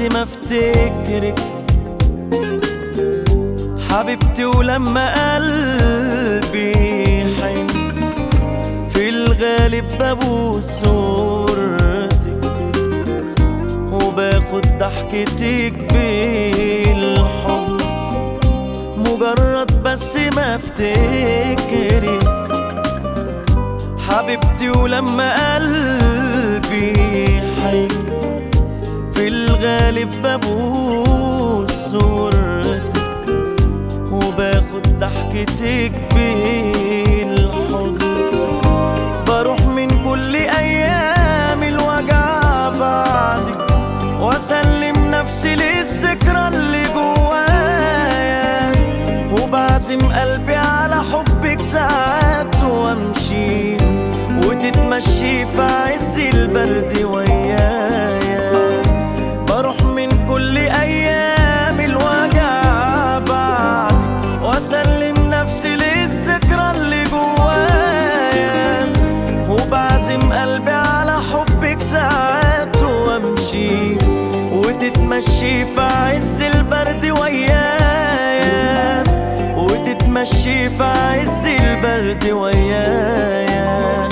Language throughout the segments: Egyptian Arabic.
ما افتكرك حبيبتي ولما قلبي حن في الغالب ببوس صورتك وباخد ضحكتك بالحضن مجرد بس ما افتكرك حبيبتي ولما قلبي حي في الغالب ببوس صورتك وباخد ضحكتك بالحضن بروح من كل ايام الوجع بعدك واسلم نفسي للذكرى اللي جوايا وبعزم قلبي على حبك ساعات وامشي وتتمشي في عز البرد ويايا بروح من كل ايام الوجع بعدك واسلم نفسي للذكرى اللي جوايا وبعزم قلبي على حبك ساعات وامشي وتتمشي في عز البرد ويايا وتتمشي في عز البرد ويايا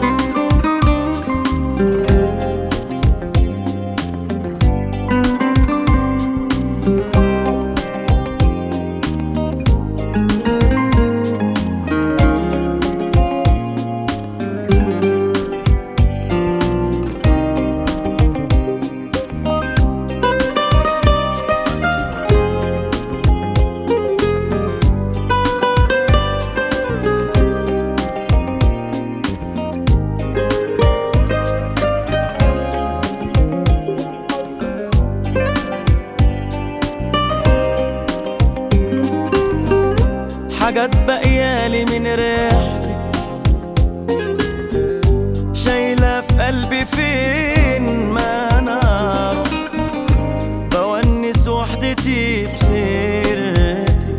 حاجات بقيالي من ريحتك شايلة في قلبي فين ما انا رحت بونس وحدتي بسيرتك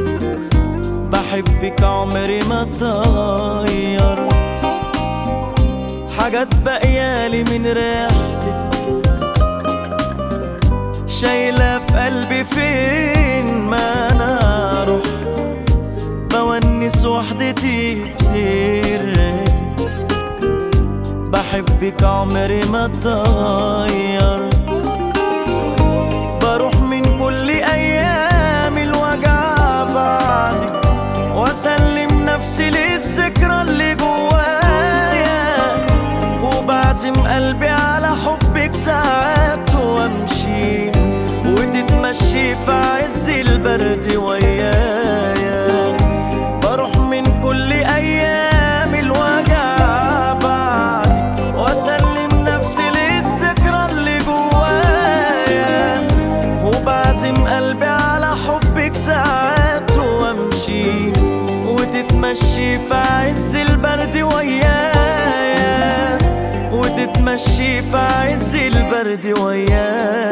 بحبك عمري ما اتغيرت حاجات بقيالي من ريحتك شايلة في قلبي فين ما انا رحت بونس وحدتي بسيرتك بحبك عمري ما اتغير بروح من كل ايام الوجع بعدك واسلم نفسي للذكرى اللي جوايا وبعزم قلبي على حبك ساعات وامشي وتتمشي في عز البرد ويايا بروح من كل ايام الوجع بعدك واسلم نفسي للذكرى اللي جوايا وبعزم قلبي على حبك ساعات وامشي وتتمشي في عز البرد ويايا وتتمشي في عز البرد ويايا